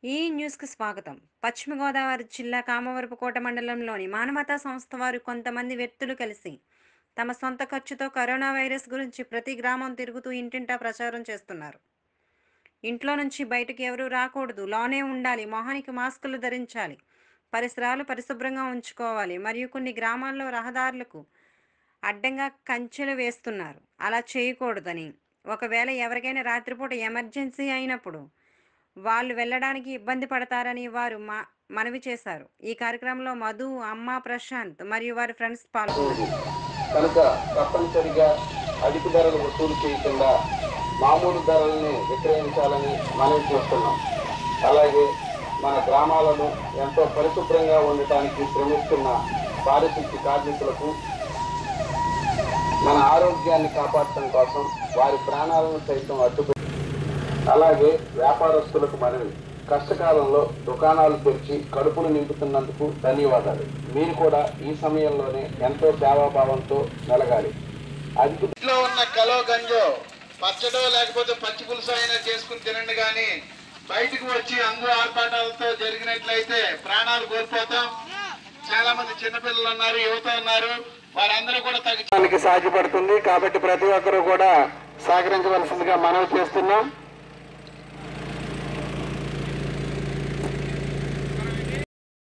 ఈ న్యూస్కు స్వాగతం పశ్చిమ గోదావరి జిల్లా కామవరపుకోట మండలంలోని మానవతా సంస్థ వారు కొంతమంది వ్యక్తులు కలిసి తమ సొంత ఖర్చుతో కరోనా వైరస్ గురించి ప్రతి గ్రామం తిరుగుతూ ఇంటింటా ప్రచారం చేస్తున్నారు ఇంట్లో నుంచి బయటకు ఎవరూ రాకూడదు లోనే ఉండాలి మొహానికి మాస్కులు ధరించాలి పరిసరాలు పరిశుభ్రంగా ఉంచుకోవాలి మరియు కొన్ని గ్రామాల్లో రహదారులకు అడ్డంగా కంచెలు వేస్తున్నారు అలా చేయకూడదని ఒకవేళ ఎవరికైనా రాత్రిపూట ఎమర్జెన్సీ అయినప్పుడు వాళ్ళు వెళ్ళడానికి ఇబ్బంది పడతారని వారు మా మనవి చేశారు ఈ కార్యక్రమంలో మధు అమ్మ ప్రశాంత్ మరియు వారి ఫ్రెండ్స్ పాల్గొన్నారు ఉంది కనుక తప్పనిసరిగా అధిక ధరలు వసూలు చేయకుండా మామూలు ధరల్ని విక్రయించాలని మనవి చేస్తున్నాం అలాగే మన గ్రామాలను ఎంతో పరిశుభ్రంగా ఉండటానికి శ్రమిస్తున్న పారిశుద్ధ్య కార్మికులకు మన ఆరోగ్యాన్ని కాపాడటం కోసం వారి ప్రాణాలను సైతం అడ్డుపెట్టి అలాగే వ్యాపారస్తులకు మనవి కష్టకాలంలో దుకాణాలు తెరిచి కడుపులు నింపుతున్నందుకు ధన్యవాదాలు మీరు కూడా ఈ సమయంలోనే ఎంతో సేవాభావంతో మెలగాలి అధిక ఇంట్లో ఉన్న కలో గంజో పచ్చడో లేకపోతే పచ్చి పులుసు అయినా చేసుకుని తినండి కానీ బయటకు వచ్చి అంగు ఆర్పాటాలతో జరిగినట్లయితే ప్రాణాలు కోల్పోతాం చాలా మంది చిన్నపిల్లలు ఉన్నారు యువత ఉన్నారు వారందరూ కూడా తగ్గి సాధ్యపడుతుంది కాబట్టి ప్రతి ఒక్కరూ కూడా సహకరించవలసిందిగా మనవి చేస్తున్నాం